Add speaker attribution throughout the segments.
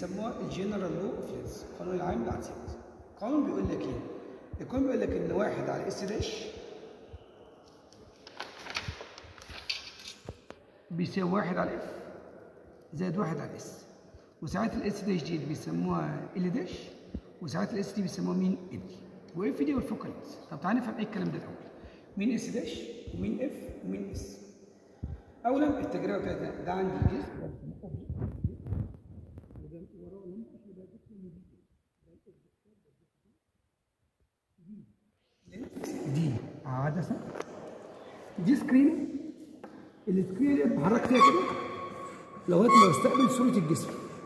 Speaker 1: بيسموها الجنرال لو اوف لينس القانون العام للعدسات القانون بيقول لك ايه القانون بيقول لك ان واحد على اس داش بيساوي واحد على اف زائد واحد على اس وساعات الاس داش دي بيسموها ال داش وساعات الاس دي بيسموها مين ال واف دي والفوكالينس طب تعالى نفهم ايه الكلام ده الاول مين اس داش ومين اف ومين اس اولا التجربه بتاعتنا ده عندي جسم دي عدسه دي سكرين السكرين اللي بحرك فيها كده لغايه ما بستقبل صوره الجسم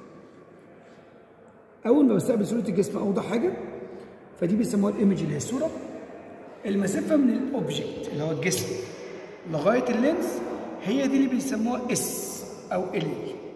Speaker 1: اول ما بستقبل صوره الجسم اوضح حاجه فدي بيسموها الايمج اللي هي الصوره المسافه من الاوبجكت اللي هو الجسم لغايه اللينس هي دي اللي بيسموها اس او ال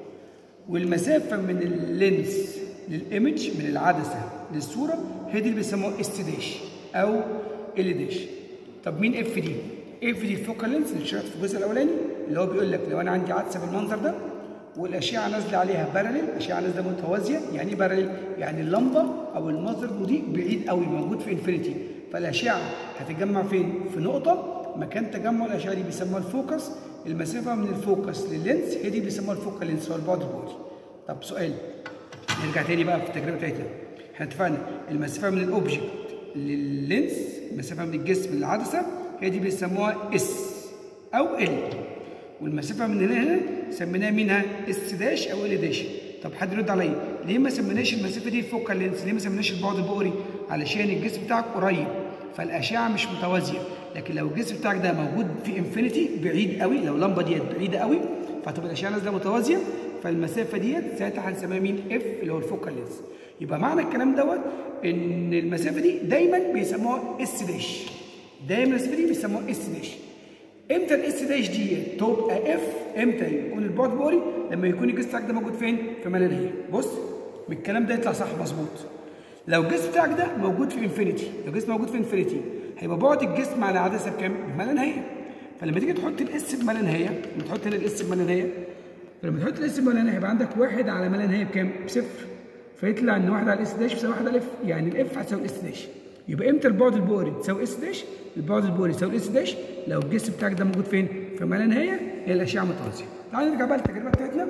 Speaker 1: والمسافه من اللينس للايمج من العدسه للصوره هي دي اللي بيسموها اس داش او ال داش طب مين اف دي اف دي الفوكال لينس اللي شرحت في الجزء الاولاني اللي هو بيقول لك لو انا عندي عدسه بالمنظر ده والاشعه نازله عليها بارلل اشعه نازله متوازيه يعني ايه بارلل يعني اللمبه او المصدر المضيء بعيد قوي موجود في انفينيتي فالاشعه هتتجمع فين في نقطه مكان تجمع الاشعه دي بيسموها الفوكس المسافه من الفوكس لللينس هي دي بيسموها الفوكال لينس هو البعد البعدي طب سؤال نرجع تاني بقى في التجربه بتاعتنا احنا اتفقنا المسافه من الاوبجكت لللينس المسافه من الجسم للعدسه هي دي بيسموها اس او ال والمسافه من هنا هنا سميناها منها اس داش او ال داش طب حد يرد عليا ليه ما سميناش المسافه دي الفوكال لينس ليه ما سميناش البعد البؤري علشان الجسم بتاعك قريب فالاشعه مش متوازيه لكن لو الجسم بتاعك ده موجود في انفينيتي بعيد قوي لو اللمبه ديت بعيده قوي فهتبقى الاشعه نازله متوازيه فالمسافه ديت ساعتها هنسميها مين اف اللي هو الفوكال لينس يبقى معنى الكلام دوت ان المسافه دي دايما بيسموها اس داش دايما المسافه دي بيسموها اس داش امتى الاس داش دي تبقى اف امتى يكون البعد بوري لما يكون الجسم بتاعك ده موجود فين في ملانيه بص من الكلام ده يطلع صح مظبوط لو الجسم بتاعك ده موجود في انفينيتي لو الجسم موجود في انفينيتي هيبقى بعد الجسم على عدسه بكام بما نهايه فلما تيجي تحط الاس بما لا نهايه لما تحط هنا الاس بما لا نهايه فلما تحط الاس بما لا نهايه يبقى عندك واحد على ما لا نهايه بكام بصفر فيطلع ان واحد على الاس داش بيساوي واحد على الاف يعني الاف هتساوي الاس داش يبقى امتى البعد البؤري تساوي اس داش البعد البؤري يساوي اس داش لو الجسم بتاعك ده موجود فين في ما لا نهايه هي الاشعه متوازيه تعالوا نرجع بقى للتجربه بتاعتنا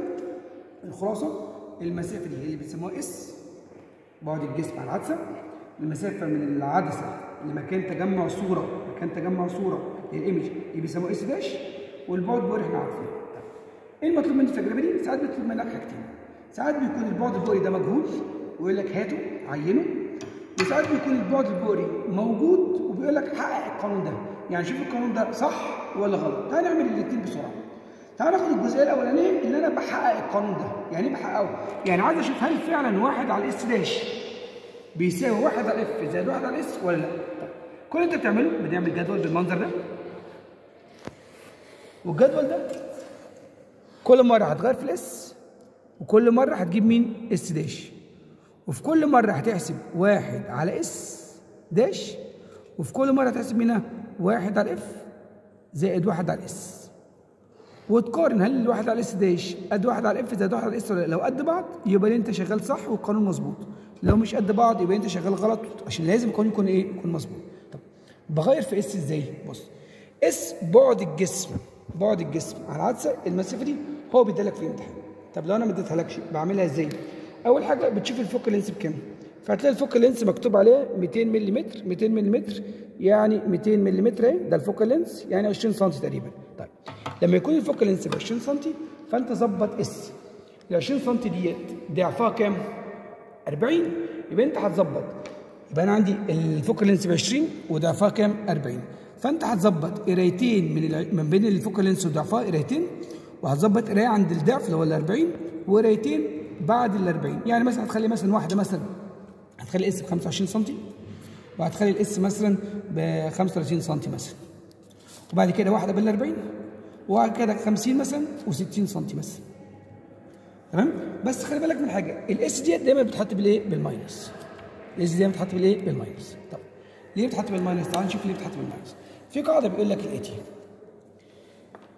Speaker 1: الخلاصه المسافه دي هي اللي بيسموها اس بعد الجسم على العدسه المسافه من العدسه لمكان تجمع صوره مكان تجمع صوره للايمج دي بيسموها اس داش والبعد البؤري احنا عارفينه ايه المطلوب مني في التجربه دي؟ ساعات بيطلب منك حاجتين ساعات بيكون البعد البؤري ده مجهول ويقول لك هاته عينه وساعات بيكون البعد البؤري موجود وبيقول لك حقق القانون ده يعني شوف القانون ده صح ولا غلط تعال نعمل الاثنين بسرعه تعال ناخد الجزئيه الاولانيه اللي انا بحقق القانون ده يعني ايه بحققه يعني عايز اشوف هل فعلا واحد على الاس داش بيساوي واحد على الاف زائد واحد على الاس ولا لا طيب كل اللي انت بتعمله بنعمل جدول بالمنظر ده والجدول ده كل مره هتغير في الاس وكل مره هتجيب مين اس داش وفي كل مره هتحسب واحد على اس داش وفي كل مره هتحسب منها واحد على اف زائد واحد على اس وتقارن هل الواحد على اس داش قد واحد على اف زائد واحد على اس ولا لا لو قد بعض يبقى انت شغال صح والقانون مظبوط لو مش قد بعض يبقى انت شغال غلط عشان لازم القانون يكون ايه يكون مظبوط طب بغير في اس ازاي بص اس بعد الجسم بعد الجسم على العدسه المسافه دي هو بيديلك في الامتحان طب لو انا ما اديتهالكش بعملها ازاي اول حاجه بتشوف الفوكال لينس بكام فهتلاقي الفوكال لينس مكتوب عليها 200 ملم 200 ملم يعني 200 ملم اهي ده الفوكال لينس يعني 20 سم تقريبا طيب لما يكون الفوكال لينس ب 20 سم فانت ظبط اس ال 20 سم ديت ضعفها كام 40 يبقى انت هتظبط يبقى انا عندي الفوكال لينس ب 20 وضعفها كام 40 فانت هتظبط قرايتين من الع... من بين الفوكال لينس وضعفها قرايتين وهتظبط قرايه عند الضعف اللي هو ال 40 وقرايتين بعد ال 40 يعني مثلا هتخلي مثلا واحده مثلا هتخلي الاس ب 25 سم وهتخلي الاس مثلا ب 35 سم مثلا وبعد كده واحده بال 40 وبعد كده 50 مثلا و60 سم مثلا تمام بس خلي بالك من حاجه الاس ديت دايما بتتحط بالايه بالماينس الاس دايما بتتحط بالايه بالماينس طب ليه بتتحط بالماينس تعال نشوف ليه بتتحط بالماينس في قاعده بيقول لك الاتي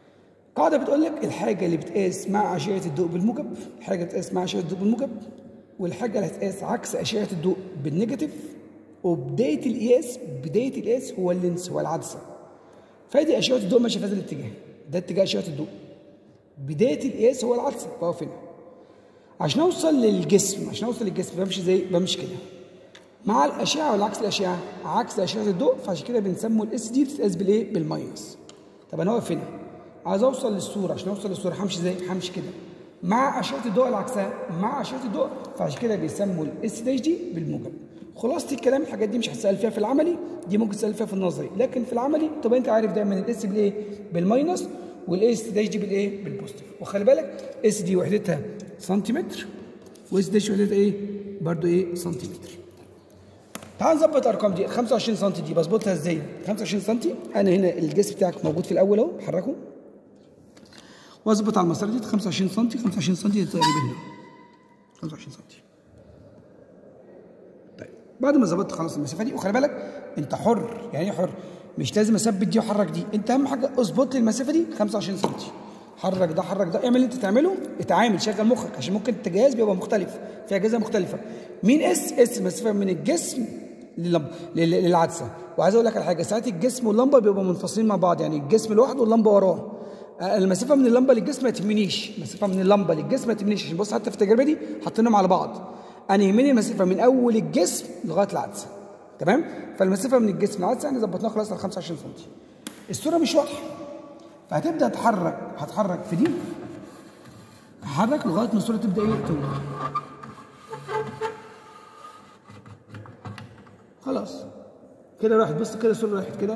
Speaker 1: قاعده بتقول لك الحاجه اللي بتقاس مع اشعه الضوء بالموجب الحاجه بتقاس مع اشعه الضوء بالموجب والحاجه اللي هتتقاس عكس اشعه الضوء بالنيجاتيف وبدايه القياس بدايه القياس هو اللينس هو العدسه فادي اشعه الضوء ماشيه في هذا الاتجاه ده اتجاه اشعه الضوء بدايه القياس هو العدسه بقف هنا عشان اوصل للجسم عشان اوصل للجسم بمشي زي بمشي كده مع الاشعه ولا عكس الاشعه عكس اشعه الضوء فعشان كده بنسموا الاس دي بتتقاس بالايه بالماينس طب انا واقف هنا عايز اوصل للصوره عشان اوصل للصوره همشي ازاي همشي كده مع اشعه الضوء العكسها مع اشعه الضوء فعشان كده بيسموا الاس دي بالموجب خلاصه الكلام الحاجات دي مش هتسال فيها في العملي دي ممكن تسال فيها في النظري لكن في العملي طب انت عارف دايما الاس بالايه بالماينس والاس دي بالايه بالبوزيتيف وخلي بالك اس دي وحدتها سنتيمتر واس دي وحدتها ايه برضو ايه سنتيمتر تعال نظبط الارقام دي 25 سم دي بظبطها ازاي 25 سم انا هنا الجسم بتاعك موجود في الاول اهو حركه واظبط على المسار دي 25 سم 25 سم تقريبا هنا 25 سم طيب بعد ما ظبطت خلاص المسافه دي وخلي بالك انت حر يعني ايه حر مش لازم اثبت دي واحرك دي انت اهم حاجه اظبط لي المسافه دي 25 سم حرك ده حرك ده اعمل اللي انت تعمله اتعامل شغل مخك عشان ممكن الجهاز بيبقى مختلف في اجهزه مختلفه مين اس اس المسافه من الجسم لللمبه للعدسه وعايز اقول لك على حاجه ساعات الجسم واللمبه بيبقوا منفصلين مع بعض يعني الجسم لوحده واللمبه وراه المسافه من اللمبه للجسم ما تهمنيش المسافه من اللمبه للجسم ما تهمنيش عشان بص حتى في التجربه دي حاطينهم على بعض انا يهمني المسافه من اول الجسم لغايه العدسه تمام فالمسافه من الجسم للعدسه احنا ظبطناها خلاص على 25 سم الصوره مش واضحه فهتبدا تحرك هتحرك في دي هتحرك لغايه ما الصوره تبدا ايه توضح خلاص كده راحت بص كده الصوره راحت كده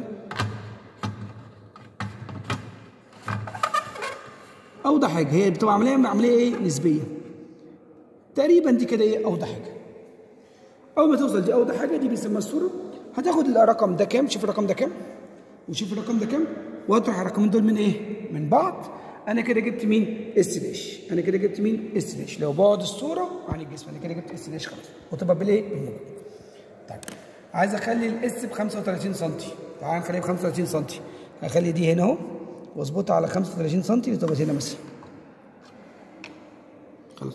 Speaker 1: اوضح حاجه هي بتبقى عمليه عمليه ايه نسبيه تقريبا دي كده ايه اوضح حاجه اول ما توصل دي اوضح حاجه دي بيسموها الصوره هتاخد الرقم ده كام شوف الرقم ده كام وشوف الرقم ده كام واطرح الرقمين دول من ايه من بعض انا كده جبت مين اس داش انا كده جبت مين اس داش لو بعد الصوره عن الجسم انا كده جبت اس داش خلاص وتبقى بالايه بالموجب طيب عايز اخلي الاس ب 35 سم تعال نخليها ب 35 سم هخلي دي هنا اهو واظبطها على 35 سم وتبقى هنا مثلا خلاص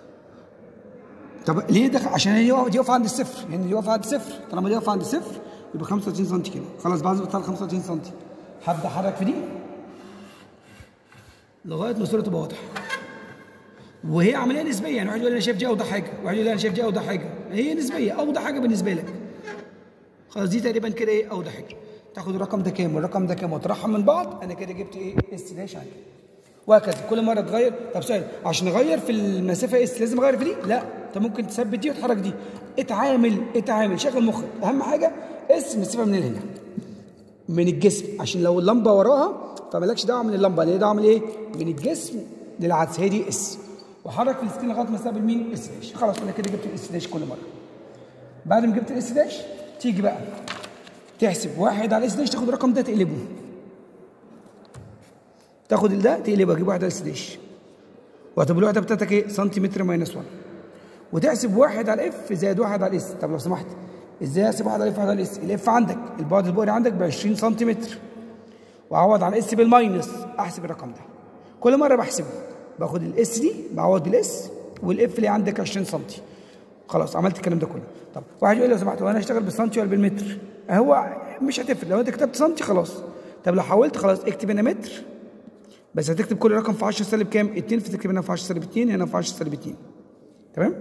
Speaker 1: طب ليه دخل عشان هي دي واقفه عند الصفر يعني دي واقفه عند الصفر طالما دي واقفه عند الصفر يبقى 35 سم كده خلاص بعد ما 35 سم هبدا احرك في دي لغايه ما الصوره تبقى واضحه وهي عمليه نسبيه يعني واحد يقول انا شايف دي اوضح حاجه واحد يقول انا شايف دي اوضح حاجه هي نسبيه اوضح حاجه بالنسبه لك خلاص دي تقريبا كده ايه اوضح حاجه تاخد الرقم ده كام والرقم ده كام وتطرحهم من بعض انا كده جبت ايه اس داش عندي وهكذا كل مره تغير طب سؤال عشان اغير في المسافه اس لازم اغير في دي لا انت ممكن تثبت دي وتحرك دي اتعامل اتعامل شغل مخك اهم حاجه اس مسافه من هنا من الجسم عشان لو اللمبه وراها فمالكش دعوه من اللمبه ليه دعوه من ايه من الجسم للعدسه هي دي اس وحرك في السكين لغايه ما استقبل مين اس داش خلاص انا كده جبت الاس داش كل مره بعد ما جبت الاس داش تيجي بقى تحسب واحد على الاس داش تاخد الرقم ده تقلبه تاخد ده تقلبه تجيب واحد على الاس داش وهتبقى الوحده بتاعتك ايه سنتيمتر ماينس 1 وتحسب واحد على الاف زائد واحد على الاس طب لو سمحت ازاي احسب واحد على الاف واحد على الاس الاف عندك البعد البؤري عندك ب 20 سنتيمتر واعوض على الاس بالماينس احسب الرقم ده كل مره بحسبه باخد الاس دي بعوض بالاس والاف اللي عندك 20 سم خلاص عملت الكلام ده كله طب واحد يقول لي لو سمحت وانا اشتغل بالسنتي ولا بالمتر هو مش هتفرق لو انت كتبت سنتي خلاص طب لو حولت خلاص اكتب هنا متر بس هتكتب كل رقم في 10 سالب كام 2 فتكتب هنا في 10 سالب 2 هنا في 10 سالب 2 تمام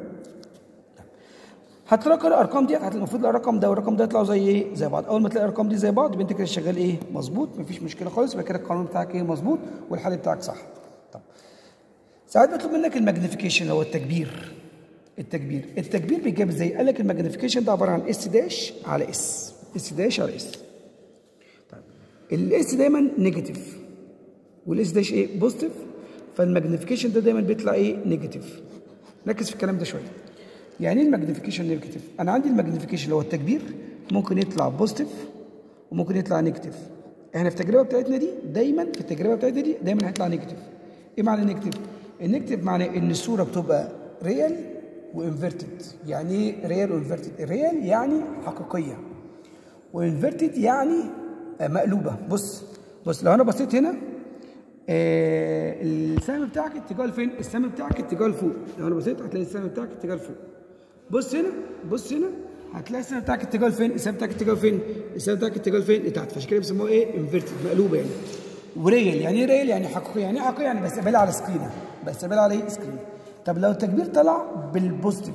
Speaker 1: هتلاقي الارقام ديت المفروض الرقم ده والرقم ده يطلعوا زي ايه زي بعض اول ما تلاقي الارقام دي زي بعض يبقى انت كده شغال ايه مظبوط مفيش مشكله خالص يبقى كده القانون بتاعك ايه مظبوط والحل بتاعك صح طب ساعات بيطلب منك الماجنيفيكيشن اللي هو التكبير التكبير التكبير بيتجاب ازاي قال لك الماجنيفيكيشن ده عباره عن اس داش على اس اس داش على اس طيب الاس دايما نيجاتيف والاس داش ايه بوزيتيف فالماجنيفيكيشن ده دايما بيطلع ايه نيجاتيف ركز في الكلام ده شويه يعني ايه الماجنيفيكيشن نيجاتيف انا عندي الماجنيفيكيشن اللي هو التكبير ممكن يطلع بوزيتيف وممكن يطلع نيجاتيف احنا في التجربه بتاعتنا دي دايما في التجربه بتاعتنا دي دايما هيطلع نيجاتيف ايه معنى نيجاتيف النيجاتيف معناه ان الصوره بتبقى ريال وانفيرتد يعني ايه ريال وانفيرتد الريال يعني حقيقيه وانفيرتد يعني مقلوبه بص بص لو انا بصيت هنا آه السهم بتاعك اتجاه لفين؟ السهم بتاعك اتجاه لفوق لو انا بصيت هتلاقي السهم بتاعك اتجاه لفوق بص هنا بص هنا هتلاقي السهم بتاعك اتجاه لفين؟ السهم بتاعك اتجاه لفين؟ السهم بتاعك اتجاه لفين؟ لتحت فعشان كده بيسموها ايه؟ انفيرتد مقلوبه يعني وريال يعني ايه ريال؟ يعني حقيقي يعني ايه حقيقي؟ يعني بستقبلها على سكرين بستقبلها على ايه؟ سكرين طب لو التكبير طلع بالبوزيتيف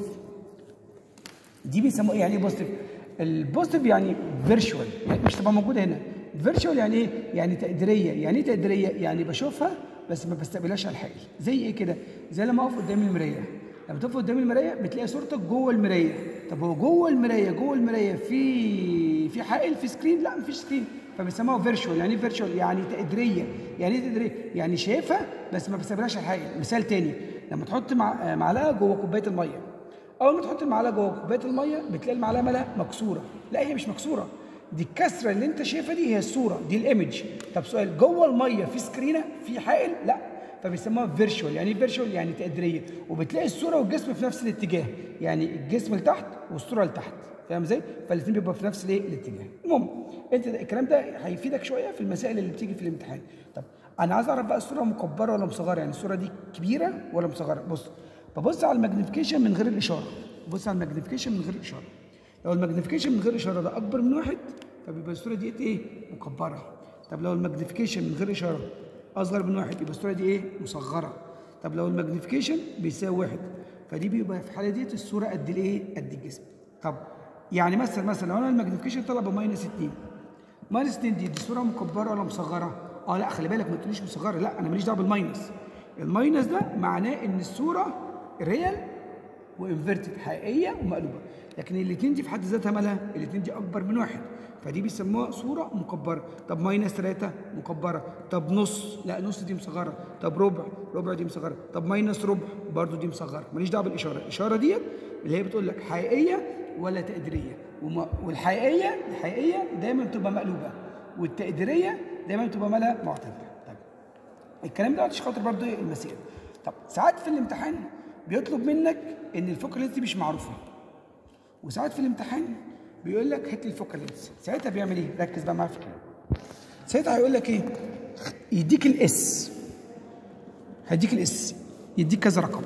Speaker 1: دي بيسموها ايه؟ يعني ايه بوزيتيف؟ البوزيتيف يعني فيرشوال يعني مش تبقى موجوده هنا فيرشوال يعني ايه؟ يعني تقديريه يعني ايه تقديريه؟ يعني بشوفها بس ما بستقبلهاش على الحقيقي زي ايه كده؟ زي لما اقف قدام المرايه لما تقف قدام المرايه بتلاقي صورتك جوه المرايه طب هو جوه المرايه جوه المرايه في في حائل في سكرين لا مفيش سكرين فبيسموها فيرشوال يعني ايه فيرشوال يعني تقديريه يعني ايه تقديريه يعني شايفها بس ما بستقبلهاش على الحقيقي مثال تاني لما تحط مع معلقه جوه كوبايه الميه اول ما تحط المعلقه جوه كوبايه الميه بتلاقي المعلقه مالها مكسوره لا هي مش مكسوره دي الكسره اللي انت شايفها دي هي الصوره دي الايمج طب سؤال جوه الميه في سكرينه في حائل لا فبيسموها فيرشوال يعني ايه فيرشوال يعني تقديريه وبتلاقي الصوره والجسم في نفس الاتجاه يعني الجسم لتحت والصوره لتحت فاهم ازاي فالاثنين بيبقوا في نفس الايه الاتجاه المهم انت ده الكلام ده هيفيدك شويه في المسائل اللي بتيجي في الامتحان طب انا عايز اعرف بقى الصوره مكبره ولا مصغره يعني الصوره دي كبيره ولا مصغره بص ببص على الماجنيفيكيشن من غير الاشاره ببص على الماجنيفيكيشن من غير الاشاره لو الماجنيفيكيشن من غير اشاره ده اكبر من واحد فبيبقى الصوره دي ايه مكبره طب لو الماجنيفيكيشن من غير اشاره اصغر من واحد يبقى الصوره دي ايه مصغره طب لو الماجنيفيكيشن بيساوي واحد فدي بيبقى في الحاله ديت الصوره قد الايه قد الجسم طب يعني مثلا مثلا لو انا الماجنيفيكيشن طلع بماينس 2 ماينس 2 دي دي صوره مكبره ولا مصغره اه لا خلي بالك ما تقوليش مصغره لا انا ماليش دعوه بالماينس الماينس ده معناه ان الصوره ريال وانفيرتد حقيقيه ومقلوبه لكن الاثنين دي في حد ذاتها مالها الاثنين دي اكبر من واحد فدي بيسموها صوره مكبره طب ماينس 3 مكبره طب نص لا نص دي مصغره طب ربع ربع دي مصغره طب ماينس ربع برضو دي مصغره ماليش دعوه بالاشاره الاشاره ديت اللي هي بتقول لك حقيقيه ولا تقديريه وما والحقيقيه الحقيقيه دايما بتبقى مقلوبه والتقديريه دايما بتبقى مالها معتدله طيب الكلام ده عشان خاطر برضو المسائل طب ساعات في الامتحان بيطلب منك ان الفوكال لينس دي مش معروفه وساعات في الامتحان بيقول لك هات لي الفوكال لينس ساعتها بيعمل ايه ركز بقى معايا في الكلام ساعتها هيقول لك ايه يديك الاس هيديك الاس يديك كذا رقم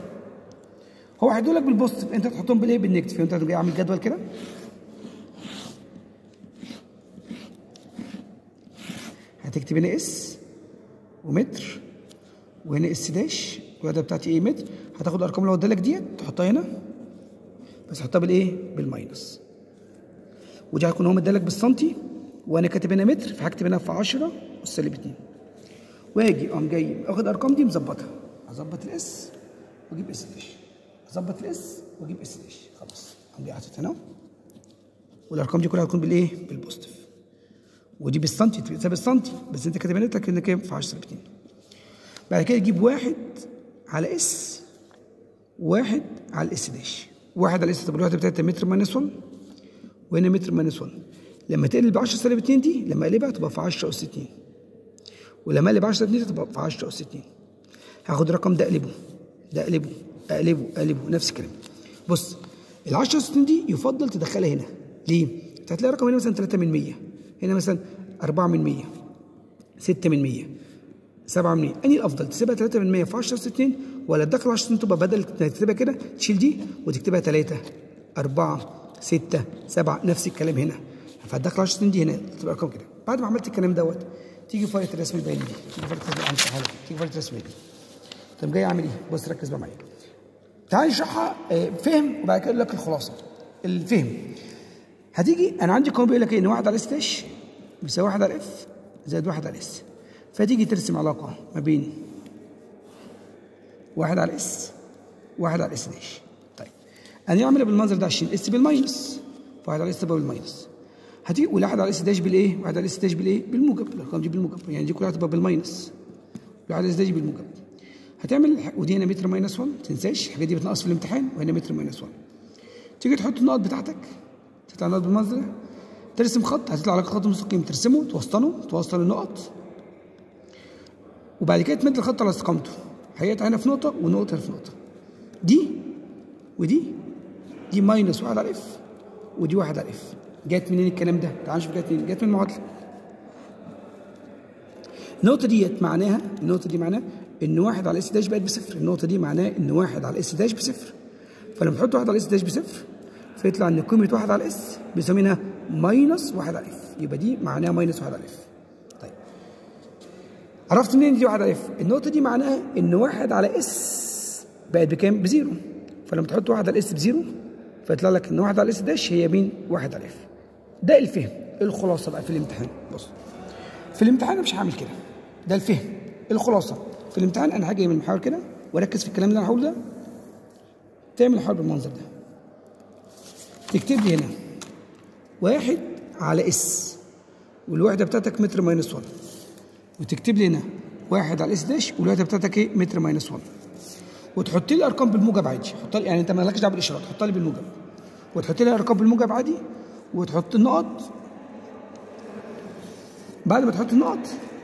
Speaker 1: هو هيدول لك بالبوزيتيف انت تحطهم بالايه بالنيجاتيف انت جاي عامل جدول كده هتكتب هنا اس ومتر وهنا اس داش الوحده بتاعتي ايه متر هتاخد الارقام اللي ودالك ديت تحطها هنا بس حطها بالايه بالماينس ودي هيكون هو مدالك بالسنتي وانا كاتب هنا متر فهكتب هنا في 10 والسالب 2 واجي اقوم جاي اخد الارقام دي مظبطها اظبط الاس واجيب اس داش اظبط الاس واجيب اس داش خلاص اقوم جاي حاطط هنا والارقام دي كلها هتكون بالايه بالبوزيتيف ودي بالسنتي تبقى بالسنتي بس انت كاتب هنا لك ان كام في 10 سالب 2 بعد كده تجيب واحد على اس واحد على الاس داش واحد على الاس طب الوحده بتاعتها متر ماينس 1 وهنا متر ماينس 1 لما تقلب ب 10 سالب 2 دي لما اقلبها تبقى في 10 اس 2 ولما اقلب 10 سالب 2 تبقى في 10 اس 2 هاخد الرقم ده اقلبه ده اقلبه اقلبه اقلبه نفس الكلام بص ال 10 اس 2 دي يفضل تدخلها هنا ليه؟ انت هتلاقي رقم هنا مثلا 3 من 100 هنا مثلا 4 من 100 6 من 100 7 من 100 انهي الافضل تسيبها 3 من 100 في 10 اس 2 ولا تدخل 10 اس 2 تبقى بدل تكتبها كده تشيل دي وتكتبها 3 4 6 7 نفس الكلام هنا فهتدخل 10 سنين دي هنا تبقى ارقام كده بعد ما عملت الكلام دوت تيجي فايله الرسم البياني دي تيجي فايله الرسم البياني تيجي فايله الرسم دي طب جاي اعمل ايه؟ بص ركز بقى معايا تعال نشرحها فهم وبعد كده اقول لك الخلاصه الفهم هتيجي انا عندي قانون بيقول لك ايه ان 1 على اس داش بيساوي 1 على اف زائد 1 على اس فتيجي ترسم علاقه ما بين 1 على اس 1 على اس داش انا اعملها بالمنظر ده عشان اس بالماينس فواحد على اس تبقى بالماينس هتيجي واحد على اس داش بالايه؟ واحد على اس داش بالايه؟ بالموجب الارقام دي بالموجب يعني دي كلها هتبقى بالماينس واحد على اس داش بالموجب هتعمل ودي هنا متر ماينس 1 ما تنساش الحاجات دي بتنقص في الامتحان وهنا متر ماينس 1 تيجي تحط النقط بتاعتك تطلع النقط بالمنظر ده ترسم خط هتطلع لك خط مستقيم ترسمه توسطنه توصل النقط وبعد كده تمد الخط على استقامته هيقطع هنا في نقطه ونقطه هنا في نقطه دي ودي دي ماينس واحد على اف ودي واحد على اف جت منين الكلام ده؟ تعال نشوف جت منين؟ جت من المعادله النقطه ديت معناها النقطه دي معناها ان واحد على اس داش بقت بصفر النقطه دي معناها ان واحد على اس داش بصفر فلما نحط واحد على اس داش بصفر فيطلع ان قيمه واحد على اس بنسميها ماينس واحد على اف يبقى دي معناها ماينس واحد على اف طيب عرفت منين دي واحد على اف النقطه دي معناها ان واحد على اس بقت بكام بزيرو فلما تحط واحد على اس بزيرو فيطلع لك ان واحد على اس داش هي مين واحد على اف ده الفهم الخلاصه بقى في الامتحان بص في الامتحان انا مش هعمل كده ده الفهم الخلاصه في الامتحان انا هاجي من المحاور كده واركز في الكلام اللي انا هقوله ده تعمل الحوار بالمنظر ده تكتب لي هنا واحد على اس والوحده بتاعتك متر ماينس 1 وتكتب لي هنا واحد على اس داش والوحده بتاعتك ايه متر ماينس 1 وتحط لي ارقام بالموجب عادي حط لي يعني انت مالكش دعوه بالاشارات حط لي بالموجب وتحط لي ارقام بالموجب عادي وتحط النقط بعد ما تحط النقط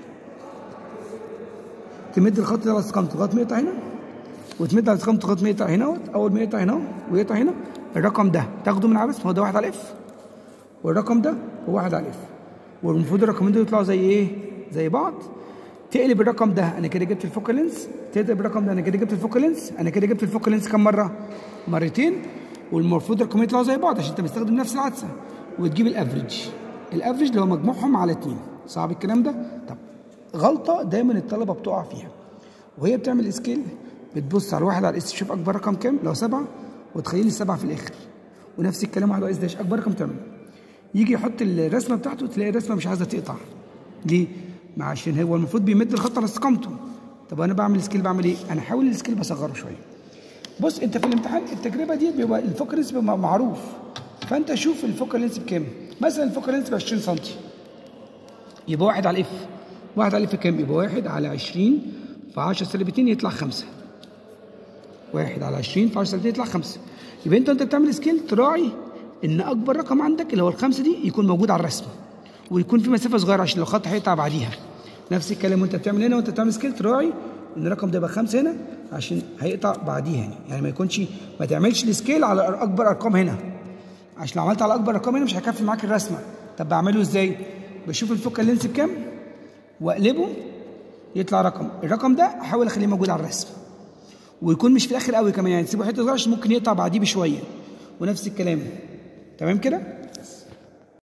Speaker 1: تمد الخط ده على استقامته لغايه ما يقطع هنا وتمد على استقامته لغايه ما يقطع هنا اهوت اول ما يقطع هنا اهو ويقطع هنا الرقم ده تاخده من عبس هو ده واحد على اف والرقم ده هو واحد على اف والمفروض الرقمين دول يطلعوا زي ايه؟ زي بعض تقلب الرقم ده انا كده جبت الفوكال لينس تقلب الرقم ده انا كده جبت الفوكال لينس انا كده جبت الفوكال لينس كام مره؟ مرتين والمفروض الرقمين يطلعوا زي بعض عشان انت مستخدم نفس العدسه وتجيب الافريج الافريج اللي هو مجموعهم على اتنين صعب الكلام ده؟ طب غلطه دايما الطلبه بتقع فيها وهي بتعمل سكيل بتبص على واحد على الاس تشوف اكبر رقم كام لو سبعه وتخيل السبعه في الاخر ونفس الكلام واحد على الاس داش اكبر رقم تعمله يجي يحط الرسمه بتاعته تلاقي الرسمه مش عايزه تقطع ليه؟ ما عشان هو المفروض بيمد الخط على استقامته طب انا بعمل سكيل بعمل ايه؟ انا حاول السكيل بصغره شويه بص انت في الامتحان التجربه دي بيبقى الفوكال لينس بيبقى معروف فانت شوف الفوكال لينس بكام مثلا الفوكال لينس ب 20 سم يبقى واحد على الاف واحد على الاف كام؟ يبقى واحد على 20 في 10 سالب 2 يطلع 5 واحد على 20 في 10 سالب 2 يطلع 5 يبقى انت وانت بتعمل سكيل تراعي ان اكبر رقم عندك اللي هو الخمسه دي يكون موجود على الرسم ويكون في مسافه صغيره عشان لو خط هيقطع بعديها نفس الكلام وانت بتعمل هنا وانت بتعمل سكيل تراعي ان الرقم ده يبقى خمسه هنا عشان هيقطع بعديها يعني يعني ما يكونش ما تعملش السكيل على اكبر ارقام هنا عشان لو عملت على اكبر ارقام هنا مش هيكفي معاك الرسمه طب بعمله ازاي؟ بشوف الفوكال لينس بكام واقلبه يطلع رقم الرقم ده احاول اخليه موجود على الرسم ويكون مش في الاخر قوي كمان يعني تسيبه حته صغيره عشان ممكن يقطع بعديه بشويه ونفس الكلام تمام كده